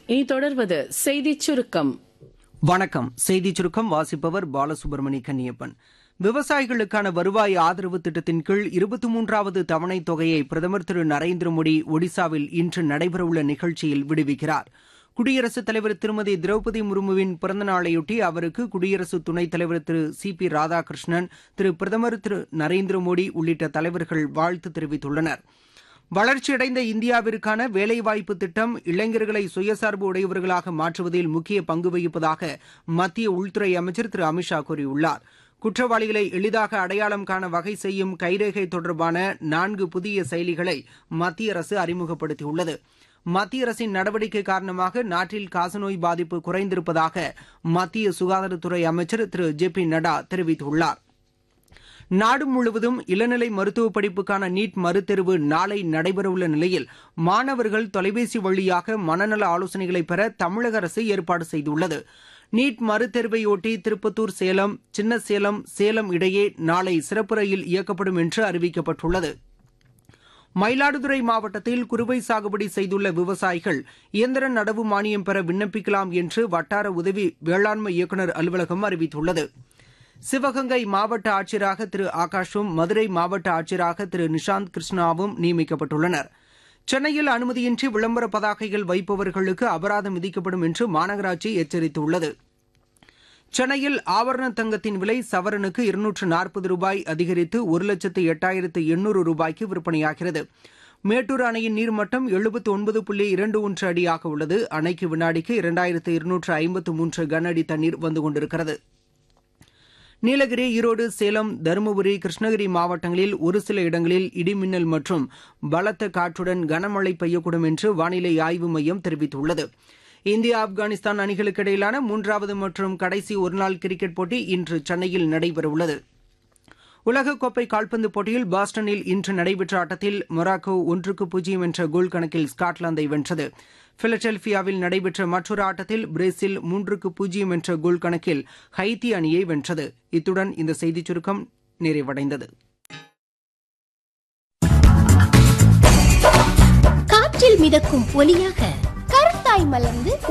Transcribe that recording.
இனி தொடர்வது செய்திச் சுருக்கம் வணக்கம் செய்திச் சுருக்கம் வாசிப்பவர் பாலசுப்ரமணி கன்னியப்பன் விவசாயிகளுக்கான வருவாய் ஆதரவு திட்டத்தின் கீழ் இருபத்தி மூன்றாவது தவணைத் தொகையை பிரதமர் திரு நரேந்திர மோடி ஒடிசாவில் இன்று நடைபெறவுள்ள நிகழ்ச்சியில் விடுவிக்கிறார் குடியரசுத் தலைவர் திருமதி திரௌபதி முர்முவின் பிறந்த நாளையொட்டி அவருக்கு குடியரசு துணைத் தலைவர் திரு சி பி ராதாகிருஷ்ணன் திரு பிரதமர் திரு நரேந்திர மோடி உள்ளிட்ட தலைவர்கள் வாழ்த்து தெரிவித்துள்ளனர் வளர்ச்சியடைந்த இந்தியாவிற்கான வேலைவாய்ப்பு திட்டம் இளைஞர்களை சுயசார்பு உடையவர்களாக மாற்றுவதில் முக்கிய பங்கு வகிப்பதாக மத்திய உள்துறை அமைச்சர் திரு அமித்ஷா கூறியுள்ளார் குற்றவாளிகளை எளிதாக அடையாளம் காண வகை செய்யும் கைரேகை தொடர்பான நான்கு புதிய செயலிகளை மத்திய அரசு அறிமுகப்படுத்தியுள்ளது மத்திய அரசின் நடவடிக்கை காரணமாக நாட்டில் காசநோய் பாதிப்பு குறைந்திருப்பதாக மத்திய சுகாதாரத்துறை அமைச்சர் திரு ஜே பி நட்டா தெரிவித்துள்ளார் நாடு முழுவதும் இளநிலை மருத்துவ படிப்புக்கான நீட் மறுதேர்வு நாளை நடைபெறவுள்ள நிலையில் மாணவர்கள் தொலைபேசி வழியாக மனநல ஆலோசனைகளை பெற தமிழக அரசு ஏற்பாடு செய்துள்ளது நீட் மறுதேர்வையொட்டி திருப்பத்தூர் சேலம் சின்ன சேலம் சேலம் இடையே நாளை சிறப்பு ரயில் இயக்கப்படும் என்று அறிவிக்கப்பட்டுள்ளது மயிலாடுதுறை மாவட்டத்தில் குறுவை சாகுபடி செய்துள்ள விவசாயிகள் இயந்திர நடவு மானியம் பெற விண்ணப்பிக்கலாம் என்று வட்டார உதவி வேளாண்மை இயக்குநர் அலுவலகம் அறிவித்துள்ளது சிவகங்கை மாவட்ட ஆட்சியராக திரு ஆகாஷும் மதுரை மாவட்ட ஆட்சியராக திரு நிஷாந்த் கிருஷ்ணாவும் நியமிக்கப்பட்டுள்ளனர் சென்னையில் அனுமதியின்றி விளம்பர பதாகைகள் வைப்பவர்களுக்கு அபராதம் விதிக்கப்படும் என்று மாநகராட்சி எச்சரித்துள்ளது சென்னையில் ஆபரண தங்கத்தின் விலை சவரனுக்கு இருநூற்று நாற்பது ரூபாய் அதிகரித்து ஒரு லட்சத்து எட்டாயிரத்து எண்ணூறு ரூபாய்க்கு விற்பனையாகிறது மேட்டூர் அணையின் நீர்மட்டம் எழுபத்து ஒன்பது புள்ளி இரண்டு ஒன்று அடியாக உள்ளது அணைக்கு வினாடிக்கு இரண்டாயிரத்து இருநூற்று ஐம்பத்து மூன்று கன அடி தண்ணீர் வந்து கொண்டிருக்கிறது நீலகிரி ஈரோடு சேலம் தருமபுரி கிருஷ்ணகிரி மாவட்டங்களில் ஒரு சில இடங்களில் இடிமின்னல் மற்றும் பலத்த காற்றுடன் கனமழை பெய்யக்கூடும் என்று வானிலை ஆய்வு மையம் தெரிவித்துள்ளது இந்தியா ஆப்கானிஸ்தான் அணிகளுக்கு இடையிலான மூன்றாவது மற்றும் கடைசி ஒருநாள் கிரிக்கெட் போட்டி இன்று சென்னையில் நடைபெறவுள்ளது உலகக்கோப்பை கால்பந்து போட்டியில் பாஸ்டனில் இன்று நடைபெற்ற ஆட்டத்தில் மொராக்கோ ஒன்றுக்கு பூஜ்ஜியம் என்ற கோல் கணக்கில் ஸ்காட்லாந்தை வென்றது பிலடெல்பியாவில் நடைபெற்ற மற்றொரு ஆட்டத்தில் பிரேசில் மூன்றுக்கு பூஜ்ஜியம் என்ற கோல் கணக்கில் ஹைத்தி அணியை வென்றது இத்துடன் இந்த செய்திச் சுருக்கம் நிறைவடைந்தது காற்றில் மிதக்கும் ஒலியாக கருத்தாய் மலர்ந்து